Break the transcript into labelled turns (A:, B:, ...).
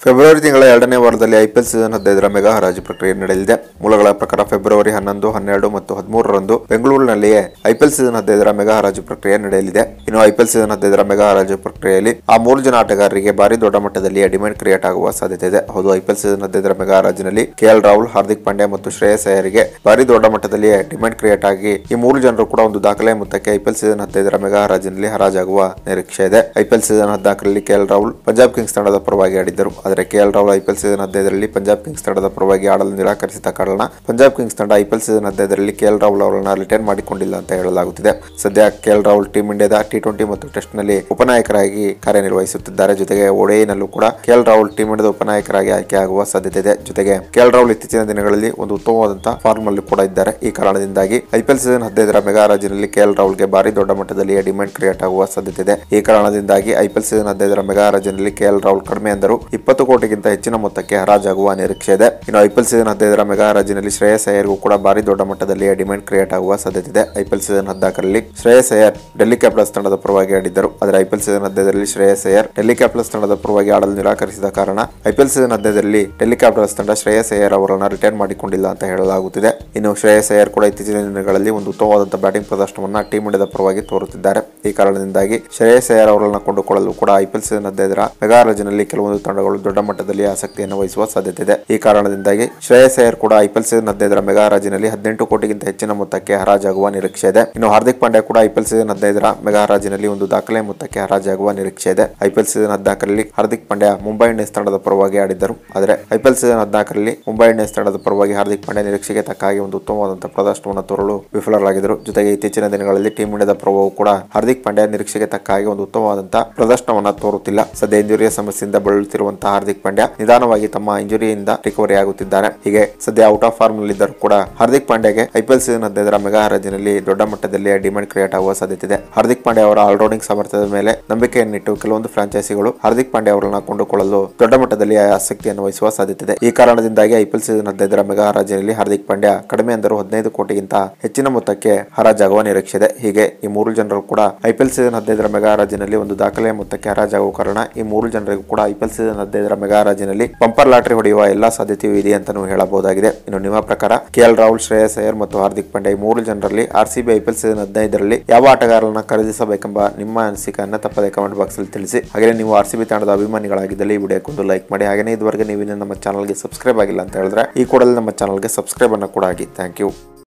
A: February ತಿಂಗಳ ಎರಡನೇ ವಾರದಲ್ಲಿ ಐಪಿಎಲ್ ಸೀಸನ್ ಹದಿನೈದರ ಮೆಗಾ ಹರಾಜು ಪ್ರಕ್ರಿಯೆ ನಡೆಯಲಿದೆ ಮೂಲಗಳ ಪ್ರಕಾರ ಫೆಬ್ರವರಿ ಹನ್ನೊಂದು ಹನ್ನೆರಡು ಮತ್ತು ಹದಿಮೂರರಂದು ಬೆಂಗಳೂರಿನಲ್ಲಿಯೇ ಐಪಿಎಲ್ ಸೀಸನ್ ಹದಿನೈದರ ಮೆಗಾ ಹರಾಜು ಪ್ರಕ್ರಿಯೆ ನಡೆಯಲಿದೆ ಇನ್ನು ಐಪಿಎಲ್ ಸೀಸನ್ ಹದಿನೈದರ ಮೆಗಾ ಹರಾಜು ಪ್ರಕ್ರಿಯೆಯಲ್ಲಿ ಆ ಮೂರು ಜನ ಆಟಗಾರರಿಗೆ ಭಾರಿ ದೊಡ್ಡ ಮಟ್ಟದಲ್ಲಿ ಡಿಮ್ಯಾಂಡ್ ಕ್ರಿಯೇಟ್ ಆಗುವ ಸಾಧ್ಯತೆ ಇದೆ ಹೌದು ಐಪಿಎಲ್ ಸೀಸನ್ ಹದಿನೈದರ ಮೆಗಾ ಹರಾಜಿನಲ್ಲಿ ಕೆಎಲ್ ರಾಹುಲ್ ಹಾರ್ದಿಕ್ ಪಾಂಡ್ಯ ಮತ್ತು ಶ್ರೇಯಸ್ ಅಯ್ಯರಿಗೆ ಭಾರಿ ದೊಡ್ಡ ಮಟ್ಟದಲ್ಲಿ ಡಿಮ್ಯಾಂಡ್ ಕ್ರಿಯೇಟ್ ಆಗಿ ಈ ಮೂರು ಜನರು ಕೂಡ ಒಂದು ದಾಖಲೆ ಮೊತ್ತಕ್ಕೆ ಐಪಿಎಲ್ ಸೀಸನ್ ಹದಿನೈದರ ಮೆಗಾ ಹರಾಜಿನಲ್ಲಿ ಹರಾಜಾಗುವ ನಿರೀಕ್ಷೆ ಇದೆ ಐಪಿಎಲ್ ಸೀಸನ್ ಹದಿನಾಲ್ಕರಲ್ಲಿ ಕೆಎಲ್ ರಾಹುಲ್ ಪಂಜಾಬ್ ಕಿಂಗ್ಸ್ ತಂಡದ ಪರವಾಗಿ ಆಡಿದ್ದರು ಆದರೆ ಕೆಎಲ್ ರಾಹುಲ್ ಐಪಿಎಲ್ ಸೀಸನ್ ಹದಿನೈದರಲ್ಲಿ ಪಂಜಾಬ್ ಕಿಂಗ್ಸ್ ತಂಡದ ಪರವಾಗಿ ಆಡಲು ನಿರಾಕರಿಸಿದ ಕಾರಣ ಪಂಜಾಬ್ ಕಿಂಗ್ಸ್ ತಂಡ ಐಪಿಎಲ್ ಸೀಸನ್ ಹದಿನೈದರಲ್ಲಿ ಕೆಎಲ್ ರಾಹುಲ್ ಅವರನ್ನ ರಿಟರ್ನ್ ಮಾಡಿಕೊಂಡಿಲ್ಲ ಅಂತ ಹೇಳಲಾಗುತ್ತಿದೆ ಸದ್ಯ ಕೆಎಲ್ ರಾಹುಲ್ ಟೀಂ ಇಂಡಿಯಾದ ಟಿ ಟ್ವೆಂಟಿ ಮತ್ತು ಟೆಸ್ಟ್ ನಲ್ಲಿ ಉಪನಾಯಕರಾಗಿ ಕಾರ್ಯನಿರ್ವಹಿಸುತ್ತಿದ್ದಾರೆ ಜೊತೆಗೆ ಒಡೆಯಿನಲ್ಲೂ ಕೂಡ ಕೆಎಲ್ ರಾಹುಲ್ ಟೀಂ ಇಂಡಿಯಾದ ಉಪನಾಯಕರಾಗಿ ಆಯ್ಕೆಯಾಗುವ ಸಾಧ್ಯತೆ ಇದೆ ಜೊತೆಗೆ ಕೆಎಲ್ ರಾಹುಲ್ ಇತ್ತೀಚಿನ ದಿನಗಳಲ್ಲಿ ಒಂದು ಉತ್ತಮವಾದಂತಹ ಫಾರ್ಮ್ ಅಲ್ಲಿ ಕೂಡ ಇದ್ದಾರೆ ಈ ಕಾರಣದಿಂದಾಗಿ ಐಪಿಎಲ್ ಸೀಸನ್ ಹದಿನೈದರ ಮೆಗಾ ಹರಾಜಿನಲ್ಲಿ ಕೆಎಲ್ ರಾಹುಲ್ಗೆ ಭಾರಿ ದೊಡ್ಡ ಮಟ್ಟದಲ್ಲಿ ಡಿಮ್ಯಾಂಡ್ ಕ್ರಿಯೇಟ್ ಆಗುವ ಸಾಧ್ಯತೆ ಇದೆ ಈ ಕಾರಣದಿಂದಾಗಿ ಐಪಿಎಲ್ ಸೀಸನ್ ಹದಿನೈದರ ಮೆಗಾ ಹರಾಜಿನಲ್ಲಿ ಕೆಎಲ್ ರಾಹುಲ್ ಕಡಿಮೆ ಅಂದರು ಇಪ್ಪತ್ತು ಕೋಟಿಗಿಂತ ಹೆಚ್ಚಿನ ಮೊತ್ತಕ್ಕೆ ಹರಾಜಾಗುವ ನಿರೀಕ್ಷೆ ಇದೆ ಇನ್ನು ಐಪಿಎಲ್ ಸೀಸನ್ ಹದಿನೈದರ ಮೆಗಾ ಹರಾಜಿನಲ್ಲಿ ಶ್ರೇಯಸ್ ಅಯ್ಯರ್ಗೂ ಕೂಡ ಭಾರಿ ದೊಡ್ಡ ಮಟ್ಟದಲ್ಲಿ ಡಿಮ್ಯಾಂಡ್ ಕ್ರಿಯೇಟ್ ಆಗುವ ಸಾಧ್ಯತೆ ಇದೆ ಐಪಿಎಲ್ ಸೀಸನ್ ಹದಿನಾಲ್ಕರಲ್ಲಿ ಶ್ರೇಯಸ್ ಅಯ್ಯರ್ ಡೆಲ್ಲಿ ಕ್ಯಾಪಿಟಲ್ಸ್ ತಂಡದ ಪರವಾಗಿ ಆಡಿದ್ದರು ಆದರೆ ಐಪಿಎಲ್ ಸೀಸನ್ ಹದಿನೈದರಲ್ಲಿ ಶ್ರೇಯಸ್ ಅಯ್ಯರ್ ಡೆಲ್ಲಿ ಕ್ಯಾಪಿಟಲ್ಸ್ ತಂಡದ ಪರವಾಗಿ ಆಡಲು ನಿರಾಕರಿಸಿದ ಕಾರಣ ಐಪಿಎಲ್ ಸೀಸನ್ ಹದಿನೈದರಲ್ಲಿ ಡೆಲ್ಲಿ ಕ್ಯಾಪಿಟಲ್ಸ್ ತಂಡ ಶ್ರೇಯಸ್ ಅಯ್ಯರ್ ಅವರನ್ನು ರಿಟರ್ನ್ ಮಾಡಿಕೊಂಡಿಲ್ಲ ಅಂತ ಹೇಳಲಾಗುತ್ತಿದೆ ಇನ್ನು ಶ್ರೇಯಸ್ ಅಯ್ಯರ್ ಕೂಡ ಇತ್ತೀಚಿನ ದಿನಗಳಲ್ಲಿ ಒಂದು ಉತ್ತಮವಾದಂತಹ ಬ್ಯಾಟಿಂಗ್ ಪ್ರದರ್ಶನವನ್ನ ಟೀಂ ಇಂಡಿಯಾದ ಪರವಾಗಿ ತೋರುತ್ತಿದ್ದಾರೆ ಈ ಕಾರಣದಿಂದಾಗಿ ಶ್ರೇಯಸ್ ಅಯ್ಯರ್ ಅವರನ್ನು ಕೊಂಡುಕೊಳ್ಳಲು ಕೂಡ ಐಪಿಎಲ್ ಸೀಸನ್ ಹದಿನೈದರ ಮೆಗಾ ಹರಾಜಿನಲ್ಲಿ ಕೆಲವೊಂದು ತಂಡಗಳು ದೊಡ್ಡ ಮಟ್ಟದಲ್ಲಿ ಆಸಕ್ತಿಯನ್ನು ವಹಿಸುವ ಸಾಧ್ಯತೆ ಇದೆ ಈ ಕಾರಣದಿಂದಾಗಿ ಶ್ರೇಯಸ್ ಅಯ್ಯರ್ ಕೂಡ ಐಪಿಎಲ್ ಸೀಸನ್ ಹದಿನೈದರ ಮೆಗಾ ಹರಾಜಿನಲ್ಲಿ ಹದಿನೆಂಟು ಕೋಟಿಗಿಂತ ಹೆಚ್ಚಿನ ಮೊತ್ತಕ್ಕೆ ಹರಾಜಾಗುವ ನಿರೀಕ್ಷೆ ಇದೆ ಇನ್ನು ಹಾರ್ದಿಕ್ ಪಾಂಡ್ಯ ಕೂಡ ಐಪಿಎಲ್ ಸೀಸನ್ ಹದಿನೈದರ ಮೆಗಾ ಹರಾಜಿನಲ್ಲಿ ಒಂದು ದಾಖಲೆ ಮೊತ್ತಕ್ಕೆ ಹರಾಜಾಗುವ ನಿರೀಕ್ಷೆ ಇದೆ ಐಪಿಎಲ್ ಸೀಸನ್ ಹದಿನಾಲ್ಕರಲ್ಲಿ ಹಾರ್ದಿಕ್ ಪಾಂಡ್ಯ ಮುಂಬೈ ಇಂಡಿಯನ್ಸ್ ತಂಡದ ಪರವಾಗಿ ಆಡಿದ್ದರು ಆದರೆ ಐಪಿಎಲ್ ಸೀಸನ್ ಹದಿನಾಲ್ಕರಲ್ಲಿ ಮುಂಬೈ ಇಂಡಿಯನ್ಸ್ ತಂಡದ ಪರವಾಗಿ ಹಾರ್ದಿಕ್ ಪಾಂಡ್ಯ ನಿರೀಕ್ಷೆಗೆ ತಕ್ಕ ಹಾಗೆ ಒಂದು ಉತ್ತಮವಾದಂತಹ ಪ್ರದರ್ಶನವನ್ನು ತೋರಲು ವಿಫಲರಾಗಿದ್ದರು ಜೊತೆಗೆ ಇತ್ತೀಚಿನ ದಿನಗಳಲ್ಲಿ ಟೀಂ ಇಂಡಿಯಾದ ಪರವೂ ಕೂಡ ಹಾರ್ದಿಕ್ ಪಾಂಡ್ಯ ನಿರೀಕ್ಷೆಗೆ ತಕ್ಕ ಹಾಗೆ ಒಂದು ಉತ್ತಮವಾದಂತಹ ಪ್ರದರ್ಶನವನ್ನ ತೋರುತ್ತಿಲ್ಲ ಸದ್ಯ ಇಂಜುರಿಯ ಸಮಸ್ಯೆಯಿಂದ ಬಳಲುತ್ತಿರುವಂತಹ ಹಾರ್ದಿಕ್ ಪಾಂಡ್ಯ ನಿಧಾನವಾಗಿ ತಮ್ಮ ಇಂಜುರಿಯಿಂದ ರಿಕವರಿ ಆಗುತ್ತಿದ್ದಾರೆ ಹೀಗೆ ಸದ್ಯ ಔಟ್ ಆಫ್ ಫಾರ್ಮ್ ನಲ್ಲಿದ್ದರೂ ಕೂಡ ಹಾರ್ದಿಕ್ ಪಾಂಡ್ಯಗೆ ಐಪಿಎಲ್ ಸೀಸನ್ ಹದಿನೈದರ ಮೆಗಾ ಹರಾಜಿನಲ್ಲಿ ದೊಡ್ಡ ಮಟ್ಟದಲ್ಲಿ ಡಿಮ್ಯಾಂಡ್ ಕ್ರಿಯೇಟ್ ಆಗುವ ಸಾಧ್ಯತೆ ಇದೆ ಹಾರ್ದಿಕ್ ಪಾಂಡ್ಯ ಅವರ ಆಲ್ರೌಂಡಿಂಗ್ ಸಾಮರ್ಥ್ಯದ ಮೇಲೆ ನಂಬಿಕೆಯನ್ನಿಟ್ಟು ಕೆಲವೊಂದು ಫ್ರಾಂಚೈಸಿಗಳು ಹಾರ್ದಿಕ್ ಪಾಂಡ್ಯ ಅವರನ್ನ ಕೊಂಡುಕೊಳ್ಳಲು ದೊಡ್ಡ ಮಟ್ಟದಲ್ಲಿ ಆಸಕ್ತಿಯನ್ನು ವಹಿಸುವ ಸಾಧ್ಯತೆ ಇದೆ ಈ ಕಾರಣದಿಂದಾಗಿ ಐಪಿಎಲ್ ಸೀಸನ್ ಹದಿನೈದರ ಮೆಗಾ ಹರಾಜಿನಲ್ಲಿ ಹಾರ್ದಿಕ್ ಪಾಂಡ್ಯ ಕಡಿಮೆ ಅಂದರೂ ಹದಿನೈದು ಕೋಟಿಗಿಂತ ಹೆಚ್ಚಿನ ಮೊತ್ತಕ್ಕೆ ಹರಾಜಾಗುವ ನಿರೀಕ್ಷೆ ಇದೆ ಹೀಗೆ ಈ ಮೂರು ಜನರು ಕೂಡ ಐಪಿಎಲ್ ಸೀಸನ್ ಹದಿನೈದರ ಮೆಗಾ ಹರಾಜಿನಲ್ಲಿ ಒಂದು ದಾಖಲೆಯ ಮೊತ್ತಕ್ಕೆ ಹರಾಜಾಗುವ ಕಾರಣ ಈ ಮೂರು ಜನರಿಗೂ ಕೂಡ ಐಪಿಎಲ್ ಸೀಸನ್ ಹದಿನೈದರ ಮೆಗಾ ಹರಾಜಿನಲ್ಲಿ ಬಂಪರ್ ಲಾಟರಿ ಹೊಡೆಯುವ ಎಲ್ಲಾ ಸಾಧ್ಯತೆಯೂ ಇದೆ ಅಂತಾನೂ ಹೇಳಬಹುದಾಗಿದೆ ಇನ್ನು ನಿಮ್ಮ ಪ್ರಕಾರ ಕೆಎಲ್ ರಾಹುಲ್ ಶ್ರೇಯಸ್ ಅಯ್ಯರ್ ಮತ್ತು ಹಾರ್ದಿಕ್ ಪಾಂಡ್ಯ ಈ ಮೂರು ಜನರಲ್ಲಿ R C B IPL season ಹದಿನೈದರಲ್ಲಿ ಯಾವ ಆಟಗಾರರನ್ನ ಖರೀದಿಸಬೇಕೆಂಬ ನಿಮ್ಮ ಅನಿಸಿಕೆಯನ್ನು ತಪ್ಪದೆ ಕಮೆಂಟ್ ಬಾಕ್ಸ್ ಅಲ್ಲಿ ತಿಳಿಸಿ ಹಾಗೆ ನೀವು ಆರ್ ಸಿ ಬಿ ತಂಡದ ಅಭಿಮಾನಿಗಳಾಗಿದ್ದಲ್ಲಿ ಈ ವಿಡಿಯೋಕ್ಕೊಂದು ಲೈಕ್ ಮಾಡಿ ಹಾಗೆ ಇದುವರೆಗೆ ನೀವು ಇನ್ನೂ ನಮ್ಮ ಚಾನಲ್ಗೆ ಸಬ್ಸ್ಕ್ರೈಬ್ ಆಗಿಲ್ಲ ಅಂತ ಹೇಳಿದ್ರೆ ಈ ಕೂಡಲೇ ನಮ್ಮ ಚಾನಲ್ಗೆ ಸಬ್ಸ್ಕ್ರೈಬ್ ಅನ್ನು ಕೂಡ ಆಗಿ ಥ್ಯಾಂಕ್ ಯು